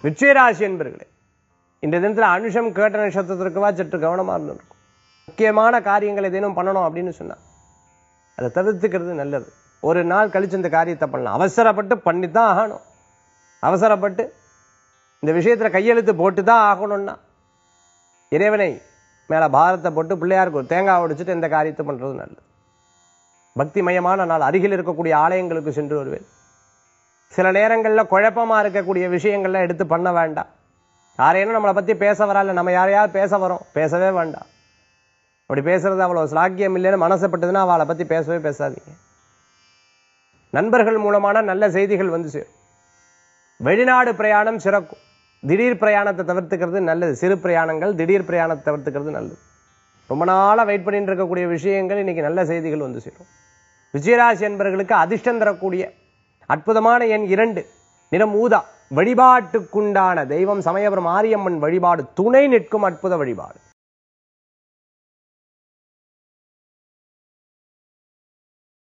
விச்சயராசி என்பர்களே இந்த தினத்தில் அனுஷம் கேட்ட நட்சத்திரத்திற்குவா சற்று கவனமாக இருந்திருக்கும் முக்கியமான காரியங்கள் ஏதேனும் பண்ணணும் அப்படின்னு சொன்னா அதை தவிர்த்துக்கிறது நல்லது ஒரு நாள் கழிச்சு இந்த காரியத்தை பண்ணலாம் அவசரப்பட்டு பண்ணித்தான் ஆகணும் அவசரப்பட்டு இந்த விஷயத்துல கையெழுத்து போட்டு தான் ஆகணும்னா இறைவனை மேல பாரத்தை போட்டு பிள்ளையாருக்கு ஒரு தேங்காய் உடைச்சிட்டு இந்த காரியத்தை பண்றது நல்லது பக்திமயமான நாள் அருகில் இருக்கக்கூடிய ஆலயங்களுக்கு சென்று வருவேன் சில நேரங்களில் குழப்பமா இருக்கக்கூடிய விஷயங்கள்லாம் எடுத்து பண்ண வேண்டாம் யாரேனும் நம்மளை பத்தி பேச வரல நம்ம யாரையாவது பேச வரோம் பேசவே வேண்டாம் அப்படி பேசுறது அவ்வளவு ஸ்லாக்கியம் இல்லைன்னு மனசப்பட்டதுன்னா அவளை பத்தி பேசவே பேசாதீங்க நண்பர்கள் மூலமான நல்ல செய்திகள் வந்து சேரும் வெளிநாடு பிரயாணம் சிறக்கும் திடீர் பிரயாணத்தை தவிர்த்துக்கிறது நல்லது சிறு பிரயாணங்கள் திடீர் பிரயாணத்தை தவிர்த்துக்கிறது நல்லது ரொம்ப நாளாக வெயிட் பண்ணிட்டு இருக்கக்கூடிய விஷயங்கள் இன்னைக்கு நல்ல செய்திகள் வந்து சேரும் விஜயராசி என்பவர்களுக்கு அதிர்ஷ்டம் தரக்கூடிய அற்புதமான எண் இரண்டு நிறம் ஊதா வழிபாட்டுக்குண்டான தெய்வம் சமயபுரம் மாரியம்மன் வழிபாடு துணை நிற்கும் அற்புத வழிபாடு